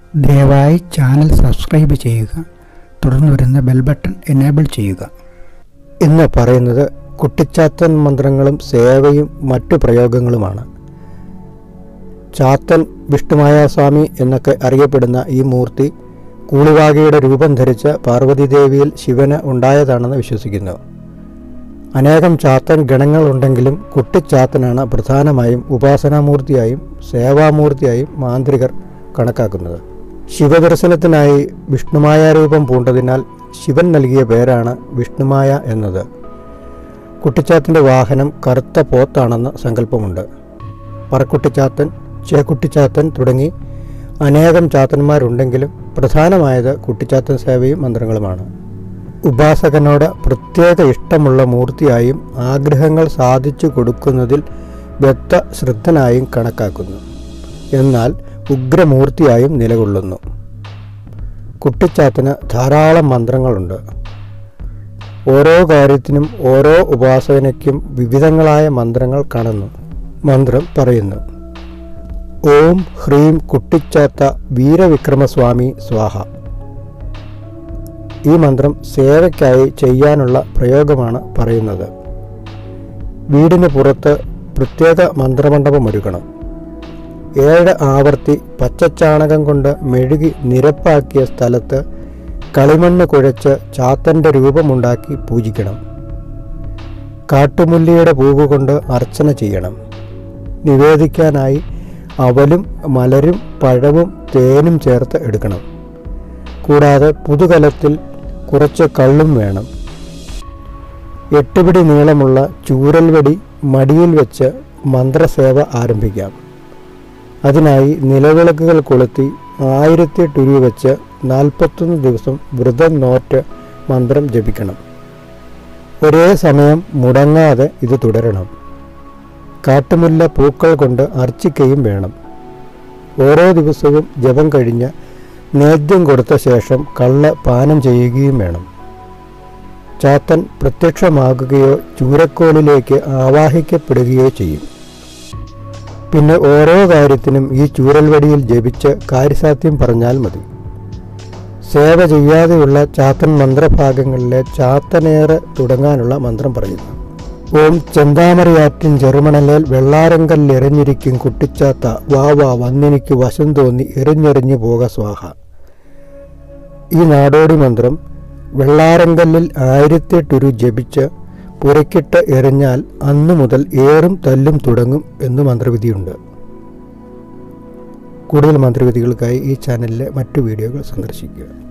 ദയവായി channel subscribe ചെയ്യുക തുടർന്ന് വരുന്ന ബെൽ ബട്ടൺ എനേബിൾ ചെയ്യുക ഇന്ന് പറയുന്നത് കുട്ടിച്ചാത്തൻ മന്ത്രങ്ങളും സേവയും മറ്റു പ്രയോഗങ്ങളുമാണ് ചാത്തൻ വിഷ്ണുമായ സ്വാമി എന്നൊക്കെ അറിയപ്പെടുന്ന ഈ മൂർത്തി കൂളിവാകയുടെ രൂപം ധരിച്ച പാർവതീദേവിയിൽ ശിവന് ഉണ്ടായതാണെന്ന് വിശ്വസിക്കുന്നു അനേകം ചാത്തൻ ഗണങ്ങളുണ്ടെങ്കിലും കുട്ടിച്ചാത്തനാണ് പ്രധാനമായും ഉപാസനാമൂർത്തിയായും സേവാമൂർത്തിയായും മാന്ത്രികർ കണക്കാക്കുന്നത് ശിവദർശനത്തിനായി വിഷ്ണുമായ രൂപം പൂണ്ടതിനാൽ ശിവൻ നൽകിയ പേരാണ് വിഷ്ണുമായ എന്നത് കുട്ടിച്ചാത്തൻ്റെ വാഹനം കറുത്ത പോത്താണെന്ന് സങ്കല്പമുണ്ട് പറക്കുട്ടിച്ചാത്തൻ ചേക്കുട്ടിച്ചാത്തൻ തുടങ്ങി അനേകം ചാത്തന്മാരുണ്ടെങ്കിലും പ്രധാനമായത് കുട്ടിച്ചാത്തൻ സേവയും മന്ത്രങ്ങളുമാണ് ഉപാസകനോട് പ്രത്യേക ഇഷ്ടമുള്ള മൂർത്തിയായും ആഗ്രഹങ്ങൾ സാധിച്ചു കൊടുക്കുന്നതിൽ വ്യക്ത ശ്രദ്ധനായും കണക്കാക്കുന്നു എന്നാൽ ഉഗ്രമൂർത്തിയായും നിലകൊള്ളുന്നു കുട്ടിച്ചാത്തന് ധാരാളം മന്ത്രങ്ങളുണ്ട് ഓരോ കാര്യത്തിനും ഓരോ ഉപാസകനയ്ക്കും വിവിധങ്ങളായ മന്ത്രങ്ങൾ കാണുന്നു മന്ത്രം പറയുന്നു ഓം ഹ്രീം കുട്ടിച്ചാത്ത വീരവിക്രമസ്വാമി സ്വാഹ ഈ മന്ത്രം സേവയ്ക്കായി ചെയ്യാനുള്ള പ്രയോഗമാണ് പറയുന്നത് വീടിന് പുറത്ത് പ്രത്യേക മന്ത്രമണ്ഡപം ഒരുക്കണം ഏഴ് ആവർത്തി പച്ചച്ചാണകം കൊണ്ട് മെഴുകി നിരപ്പാക്കിയ സ്ഥലത്ത് കളിമണ്ണ് കുഴച്ച് ചാത്തൻ്റെ രൂപമുണ്ടാക്കി പൂജിക്കണം കാട്ടുമുല്ലിയുടെ പൂവ് കൊണ്ട് അർച്ചന ചെയ്യണം നിവേദിക്കാനായി അവലും മലരും പഴവും തേനും ചേർത്ത് എടുക്കണം കൂടാതെ പുതുകലത്തിൽ കുറച്ച് കള്ളും വേണം എട്ടുപിടി നീളമുള്ള ചൂരൽവടി മടിയിൽ വെച്ച് മന്ത്രസേവ ആരംഭിക്കാം അതിനായി നിലവിളക്കുകൾ കൊളുത്തി ആയിരത്തി ടുരു വെച്ച് നാൽപ്പത്തൊന്ന് ദിവസം വ്രതം നോറ്റ് മന്ത്രം ജപിക്കണം ഒരേ സമയം മുടങ്ങാതെ ഇത് തുടരണം കാട്ടുമുല്ല പൂക്കൾ കൊണ്ട് അർച്ചിക്കുകയും വേണം ഓരോ ദിവസവും ജപം കഴിഞ്ഞ് നേദ്യം കൊടുത്ത ശേഷം കള്ള പാനം ചെയ്യുകയും വേണം ചാത്തൻ പ്രത്യക്ഷമാകുകയോ ചൂരക്കോലിലേക്ക് ആവാഹിക്കപ്പെടുകയോ ചെയ്യും പിന്നെ ഓരോ കാര്യത്തിനും ഈ ചൂരൽവടിയിൽ ജപിച്ച് കാര്യസാധ്യം പറഞ്ഞാൽ മതി സേവ ചെയ്യാതെയുള്ള ചാത്തൻ മന്ത്രഭാഗങ്ങളിലെ ചാത്തനേറ് തുടങ്ങാനുള്ള മന്ത്രം പറയുന്നു ഓം ചെന്താമരയാറ്റിൻ ചെറുമണലേൽ വെള്ളാരങ്കൽ എറിഞ്ഞിരിക്കും കുട്ടിച്ചാത്ത വാ വാ വന്നെനിക്ക് വശം തോന്നി എറിഞ്ഞെറിഞ്ഞു പോക സ്വാഹ ഈ നാടോടി മന്ത്രം വെള്ളാരങ്കല്ലിൽ ആയിരത്തെട്ടൊരു ജപിച്ച് പുരക്കിട്ട് എറിഞ്ഞാൽ അന്നു മുതൽ ഏറും തല്ലും തുടങ്ങും എന്ന് മന്ത്രവിധിയുണ്ട് കൂടുതൽ മന്ത്രവിധികൾക്കായി ഈ ചാനലിലെ മറ്റു വീഡിയോകൾ സന്ദർശിക്കുക